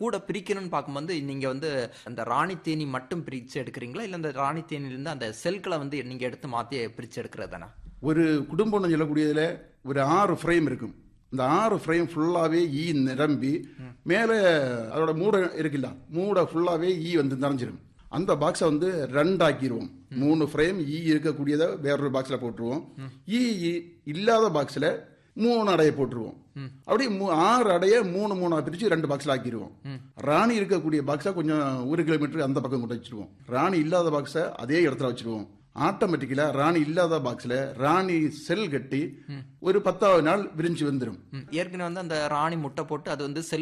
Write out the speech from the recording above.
கூட பிரிக்கணும்னு பார்க்கும்போது நீங்க வந்து அந்த ராணி தேனி மட்டும் பிரிச்சு எடுக்கிறீங்களா இல்ல அந்த ராணி தேனிலிருந்து அந்த செல்களை வந்து நீங்க எடுத்து மாத்தி பிரிச்சு எடுக்கிறதானா ஒரு குடும்பம்னு சொல்லக்கூடியதுல ஒரு ஆறு ஃப்ரேம் இருக்கும் இந்த ஆறு ஃப்ரேம் ஃபுல்லாவே ஈ நிரம்பி மேலே அதோட மூடை இருக்குல்ல மூடை ஃபுல்லாவே ஈ வந்து நிறைஞ்சிரும் அந்த பாக்ஸை வந்து ரெண்டாக்கிடுவோம் மூணு ஃப்ரேம் ஈ இருக்கக்கூடியதை வேறொரு பாக்ஸில் போட்டுருவோம் ஈ இ- இல்லாத பாக்ஸில் மூணு அடையை போட்டுருவோம் அப்படியே மூ- ஆறு அடைய மூணு மூணா பிரிச்சு ரெண்டு பாக்ஸ்ல ஆக்கிடுவோம் ராணி இருக்கக்கூடிய பாக்ஸை கொஞ்சம் ஒரு கிலோமீட்டர் அந்த பக்கம் கொண்டு வச்சிருவோம் ராணி இல்லாத பாக்ஸை அதே இடத்துல வச்சிருவோம் ஆட்டோமேட்டிக்கலா ராணி இல்லாத பாக்ஸ்ல ராணி செல் கட்டி ஒரு பத்தாவது நாள் விரிஞ்சு வந்துடும் ம். ஏற்கனவே வந்து அந்த ராணி முட்டை போட்டு அது வந்து செல்